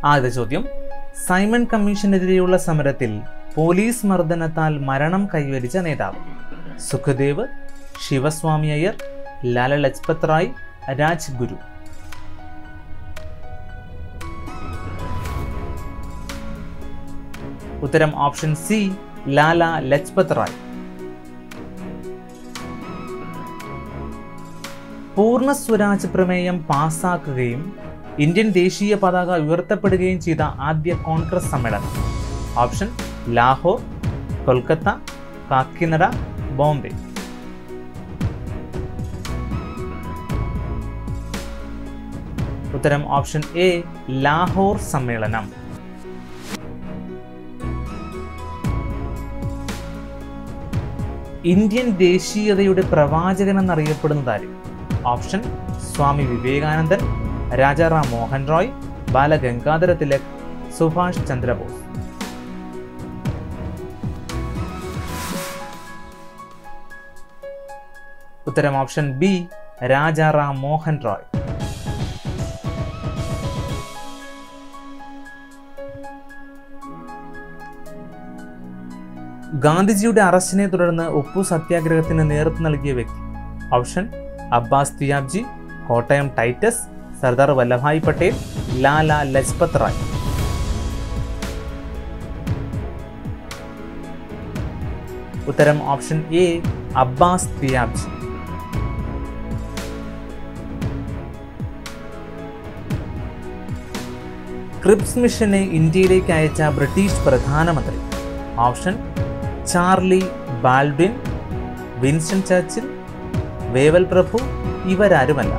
ആദ്യ ചോദ്യം സൈമൺ കമ്മീഷനെതിരെയുള്ള സമരത്തിൽ പോലീസ് മർദ്ദനത്താൽ മരണം കൈവരിച്ച നേതാവ് സുഖദേവ് ശിവസ്വാമി അയ്യർ ലാല ലജ്പത് റായ് രാജ് ഗുരു ഉത്തരം ഓപ്ഷൻ സി ലാല ലജ്പത് റായ് പൂർണ്ണ സ്വരാജ് പ്രമേയം പാസാക്കുകയും ഇന്ത്യൻ ദേശീയ പതാക ഉയർത്തപ്പെടുകയും ചെയ്ത ആദ്യ കോൺഗ്രസ് സമ്മേളനം ഓപ്ഷൻ ലാഹോർ കൊൽക്കത്ത കാക്കിനഡ ബോംബെ ഉത്തരം ഓപ്ഷൻ എ ലാഹോർ സമ്മേളനം ഇന്ത്യൻ ദേശീയതയുടെ പ്രവാചകൻ എന്നറിയപ്പെടുന്നതാര് ഓപ്ഷൻ സ്വാമി വിവേകാനന്ദൻ രാജാറാം മോഹൻ റോയ് ബാലഗംഗാധര തിലക് സുഭാഷ് ചന്ദ്രബോസ് ഉത്തരം ഓപ്ഷൻ ബി രാജാറാം മോഹൻ റോയ് ഗാന്ധിജിയുടെ അറസ്റ്റിനെ തുടർന്ന് ഉപ്പു സത്യാഗ്രഹത്തിന് നേതൃത്വം നൽകിയ വ്യക്തി ഓപ്ഷൻ അബ്ബാസ് തിയാബ്ജി കോട്ടയം ടൈറ്റസ് സർദാർ വല്ലഭായ് പട്ടേൽ ലാല ലജ്പത് റായ് ഉത്തരം option A Abbas Tyabji Cripps മിഷനെ ഇന്ത്യയിലേക്ക് അയച്ച ബ്രിട്ടീഷ് പ്രധാനമന്ത്രി option Charlie Baldwin Winston Churchill Wavell പ്രഭു ഇവരാരുമല്ല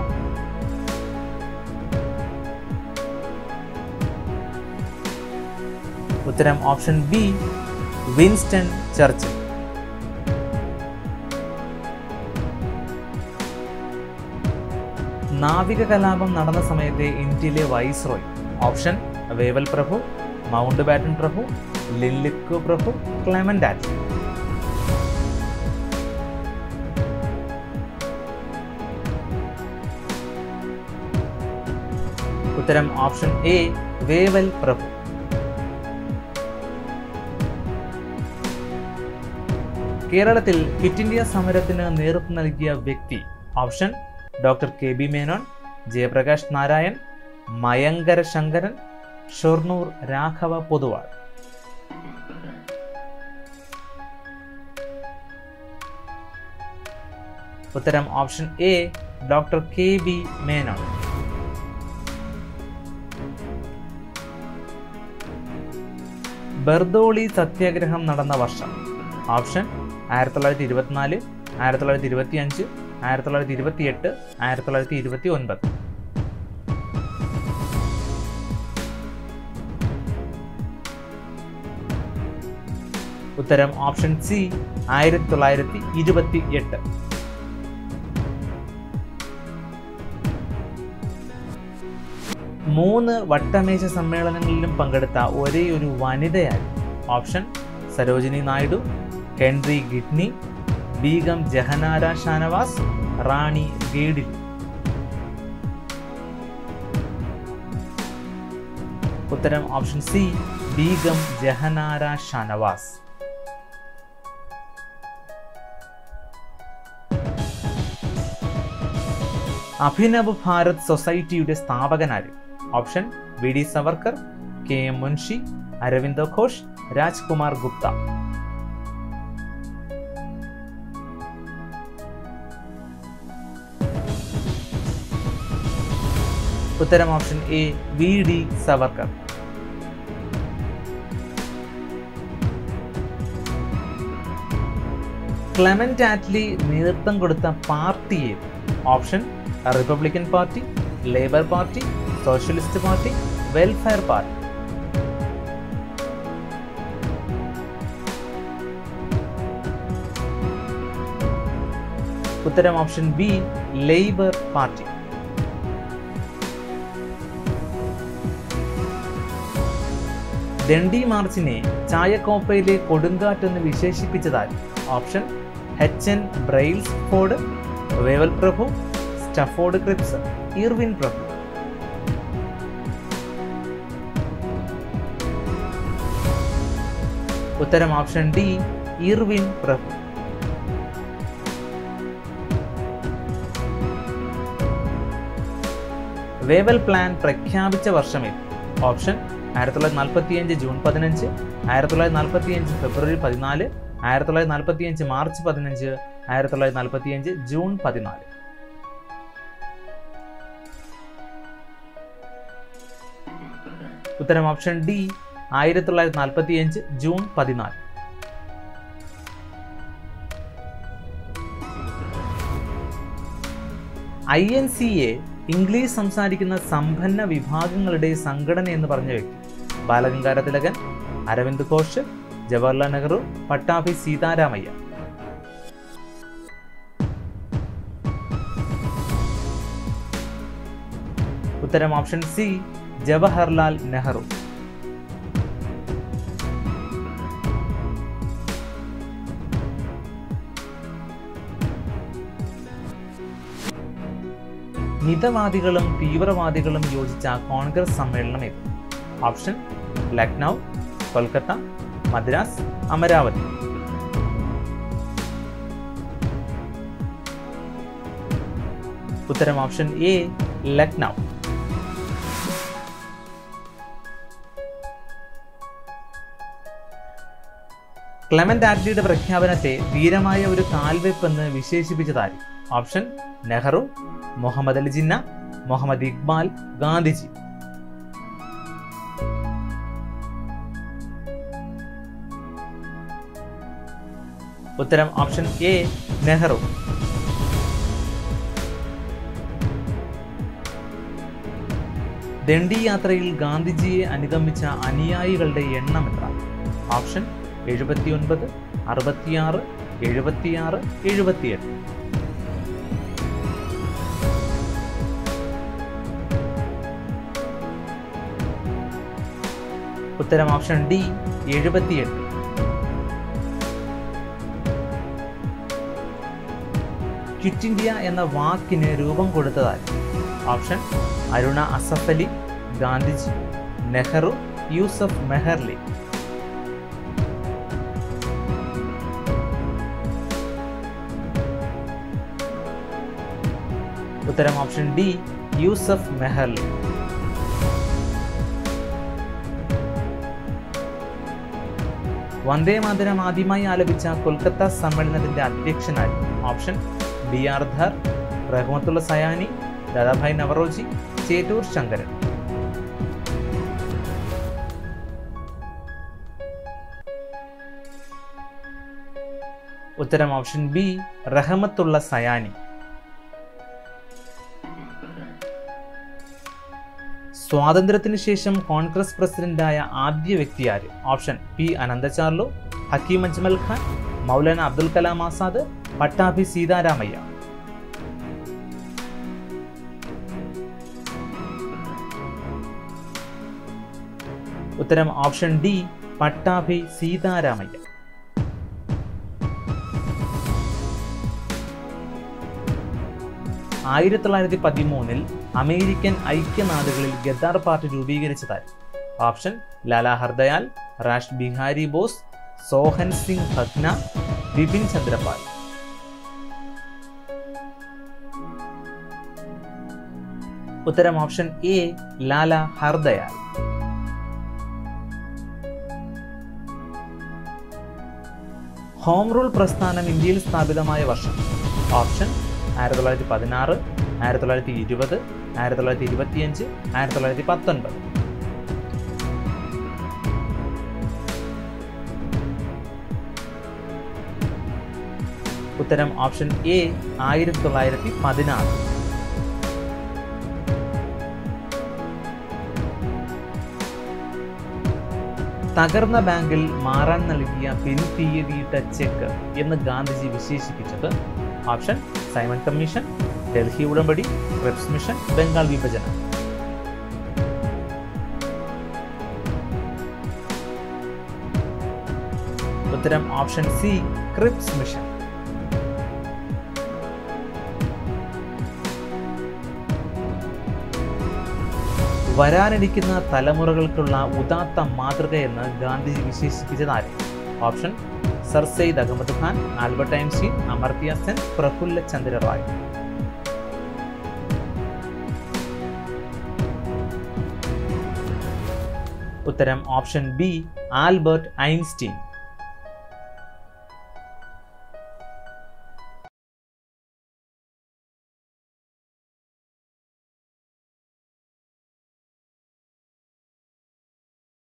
ഉത്തരം ഓപ്ഷൻ ബി വിൻസ്റ്റൺ ചർച്ചിൽ നാവിക കലാപം നടന്ന സമയത്തെ ഇന്ത്യയിലെ വൈസ്രോയ് ഓപ്ഷൻ വേവൽ പ്രഭു മൗണ്ട് ബാറ്റൻ പ്രഭു ലില്ലിക്കു പ്രഭു ക്ലെമന്റ് ആറ്റ്ലി ഉത്തരം ഓപ്ഷൻ എ വേവൽ പ്രഭു കേരളത്തിൽ ക്വിറ്റ് ഇന്ത്യ സമരത്തിന് നേതൃത്വം നൽകിയ വ്യക്തി option doctor K B Menon Jayaprakash Narayan മയങ്കര ശങ്കരൻ ഷൊർണൂർ രാഘവ പൊതുവാൾ ഉത്തരം option A doctor K B Menon Bardoli സത്യാഗ്രഹം നടന്ന വർഷം ഓപ്ഷൻ ആയിരത്തി തൊള്ളായിരത്തി ഇരുപത്തിനാല് ആയിരത്തി തൊള്ളായിരത്തി ഇരുപത്തി അഞ്ച് ആയിരത്തി തൊള്ളായിരത്തി ഇരുപത്തി എട്ട് ആയിരത്തി തൊള്ളായിരത്തി ഇരുപത്തി ഒൻപത് ഉത്തരം ഓപ്ഷൻ സി ആയിരത്തി തൊള്ളായിരത്തി ഇരുപത്തി എട്ട് മൂന്ന് വട്ടമേശ സമ്മേളനങ്ങളിലും പങ്കെടുത്ത ഒരേ ഒരു വനിതയായി option Sarojini Naidu Henry Gidney Begum Jahanara Shahnawaz Rani ഗേഡിൽ ഉത്തരം ഓപ്ഷൻ സി ബീഗം ജഹനാര ഷാനവാസ് അഭിനവ് ഭാരത് സൊസൈറ്റിയുടെ സ്ഥാപകനാര് option V D Savarkar K M Munshi Aravinda Ghosh Rajkumar Gupta ഉത്തരം option A V D Savarkar Clement Attlee നേതൃത്വം കൊടുത്ത പാർട്ടി ഏത് option Republican party Labour party Socialist party Welfare party ഉത്തരം option B Labour party Dandi മാർച്ചിനെ ചായക്കോപ്പയിലെ കൊടുങ്കാറ്റെന്ന് വിശേഷിപ്പിച്ചതാൽ option H N ബ്രെയിൽസ് Brailsford Wavell പ്രഭു സ്റ്റഫോർഡ് ക്രിപ്സ് ഇർവിൻ പ്രഭു ഉത്തരം ഓപ്ഷൻ ഡി ഇർവിൻ പ്രഭു വേവൽ പ്ലാൻ പ്രഖ്യാപിച്ച വർഷമേത് ഓപ്ഷൻ ആയിരത്തി തൊള്ളായിരത്തി നാൽപ്പത്തിയഞ്ച് ജൂൺ പതിനഞ്ച് ആയിരത്തി തൊള്ളായിരത്തി നാൽപ്പത്തിയഞ്ച് ഫെബ്രുവരി പതിനാല് ആയിരത്തി തൊള്ളായിരത്തി നാൽപ്പത്തിയഞ്ച് മാർച്ച് പതിനഞ്ച് ആയിരത്തി തൊള്ളായിരത്തി നാൽപ്പത്തിയഞ്ച് ജൂൺ പതിനാല് ഉത്തരം ഓപ്ഷൻ ഡി ആയിരത്തി തൊള്ളായിരത്തി നാൽപ്പത്തിയഞ്ച് ജൂൺ പതിനാല് I N C A English സംസാരിക്കുന്ന സമ്പന്ന വിഭാഗങ്ങളുടെ സംഘടന എന്ന് പറഞ്ഞ വ്യക്തി ബാലഗംഗാര തിലകൻ അരവിന്ദ് ഘോഷ് ജവഹർലാൽ നെഹ്റു പട്ടാഭി സീതാരാമയ്യ ഉത്തരം ഓപ്ഷൻ സി ജവഹർലാൽ നെഹ്റു മിതവാദികളും തീവ്രവാദികളും യോജിച്ച കോൺഗ്രസ് സമ്മേളനം ഏത് ഓപ്ഷൻ ലക്നൗ കൊൽക്കത്ത മദ്രാസ് അമരാവതി ഉത്തരം ഓപ്ഷൻ എ ലക്നൗ ക്ലെമന്റ് ആറ്റ്ലിയുടെ പ്രഖ്യാപനത്തെ ധീരമായ ഒരു കാൽവെപ്പെന്ന് വിശേഷിപ്പിച്ചതാരി ഓപ്ഷൻ നെഹ്റു മുഹമ്മദ് അലി ജിന്ന മുഹമ്മദ് ഇക്ബാൽ ഗാന്ധിജി ഉത്തരം ഓപ്ഷൻ എ നെഹ്റു ദണ്ഡി യാത്രയിൽ ഗാന്ധിജിയെ അനുഗമിച്ച അനുയായികളുടെ എണ്ണം എത്ര ഓപ്ഷൻ എഴുപത്തിയൊൻപത് അറുപത്തിയാറ് എഴുപത്തിയാറ് എഴുപത്തിയെട്ട് ഉത്തരം ഓപ്ഷൻ ഡി എഴുപത്തിയെട്ട് ക്വിറ്റ് ഇന്ത്യ എന്ന വാക്കിന് രൂപം കൊടുത്തതായി ഓപ്ഷൻ അരുണ അസഫ് അലി ഗാന്ധിജി നെഹ്റു യൂസഫ് മെഹർലി ഉത്തരം ഓപ്ഷൻ ഡി യൂസഫ് മെഹർലി വന്ദേ മാതരം ആദ്യമായി ആലപിച്ച കൊൽക്കത്ത സമ്മേളനത്തിന്റെ അധ്യക്ഷനായി option B R Dhar Rahimtulla Sayani Dadabhai Naoroji Chettur Sankaran ഉത്തരം ഓപ്ഷൻ ബി റഹമത്തുള്ള സയാനി സ്വാതന്ത്ര്യത്തിന് ശേഷം കോൺഗ്രസ് പ്രസിഡന്റായ ആദ്യ വ്യക്തി ആര് ഓപ്ഷൻ പി അനന്തചാർലു ഹക്കീം അജ്മൽ ഖാൻ മൗലാന അബ്ദുൽ കലാം ആസാദ് പട്ടാഭി സീതാരാമയ്യ ഉത്തരം ഓപ്ഷൻ ഡി പട്ടാഭി സീതാരാമയ്യ ആയിരത്തി തൊള്ളായിരത്തി പതിമൂന്നിൽ അമേരിക്കൻ ഐക്യനാടുകളിൽ ഗദ്ദാർ പാർട്ടി രൂപീകരിച്ചതായി ഓപ്ഷൻ ലാലാ ഹർദയാൽ റാഷ് ബിഹാരി ബോസ് സോഹൻ സിംഗ് ഭഗ്ന ബിപിൻ ചന്ദ്രപാൽ ഉത്തരം option A Lala Hardayal home rule പ്രസ്ഥാനം ഇന്ത്യയിൽ സ്ഥാപിതമായ വർഷം ഓപ്ഷൻ ആയിരത്തി തൊള്ളായിരത്തി പതിനാറ് ആയിരത്തി തൊള്ളായിരത്തി ഇരുപത് ആയിരത്തി തൊള്ളായിരത്തി ഇരുപത്തിയഞ്ച് ആയിരത്തി തൊള്ളായിരത്തി പത്തൊൻപത് ഉത്തരം ഓപ്ഷൻ എ ആയിരത്തി തൊള്ളായിരത്തി പതിനാറ് തകർന്ന ബാങ്കിൽ മാറാൻ നൽകിയ പിൻതീയതിയിട്ട ചെക്ക് എന്ന് ഗാന്ധിജി വിശേഷിപ്പിച്ചത് ഓപ്ഷൻ സൈമൺ കമ്മീഷൻ ഡൽഹി ഉടമ്പടി ക്രിപ്സ് മിഷൻ ബംഗാൾ വിഭജനം ഉത്തരം ഓപ്ഷൻ സി ക്രിപ്സ് മിഷൻ വരാനിരിക്കുന്ന തലമുറകൾക്കുള്ള ഉദാത്ത മാതൃകയെന്ന് ഗാന്ധിജി വിശേഷിപ്പിച്ചതാര് option sir Syed Ahmad Khan Albert Einstein Amartya Sen Prafulla Chandra Ray ഉത്തരം ഓപ്ഷൻ ബി ആൽബർട്ട് ഐൻസ്റ്റീൻ